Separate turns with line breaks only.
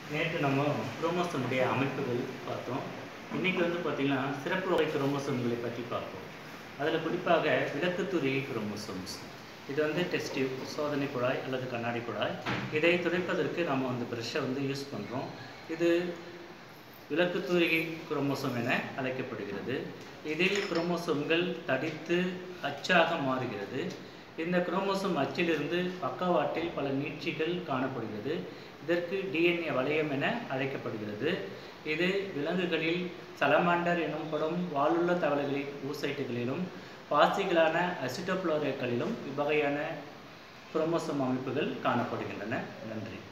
நேற்று நம்ம குரோமோசோமுடைய அமைப்புகள் பார்த்தோம் இன்னைக்கு வந்து பார்த்திங்கன்னா சிறப்பு வகை குரோமோசோம்களை பற்றி பார்ப்போம் அதில் குறிப்பாக விளக்குத்துறை குரோமோசோம்ஸ் இது வந்து டெஸ்ட் டியூப் சோதனை குழாய் அல்லது கண்ணாடி குழாய் இதை துடைப்பதற்கு நம்ம வந்து ப்ரெஷ்ஷை வந்து யூஸ் பண்ணுறோம் இது விளக்குத்தூரிகை குரோமோசோம் என அழைக்கப்படுகிறது இதில் குரோமோசோம்கள் தடித்து அச்சாக மாறுகிறது இந்த குரோமோசோம் அச்சிலிருந்து பக்கவாட்டில் பல நீட்சிகள் காணப்படுகிறது இதற்கு டிஎன்ஏ வளையம் என அழைக்கப்படுகிறது இது விலங்குகளில் சலமாண்டர் எனப்படும் வாலுள்ள தவளைகளின் ஊசைட்டுகளிலும் பாசிகளான அசிட்டோப்ளோரேக்களிலும் இவ்வகையான குரோமோசோம் அமைப்புகள் காணப்படுகின்றன நன்றி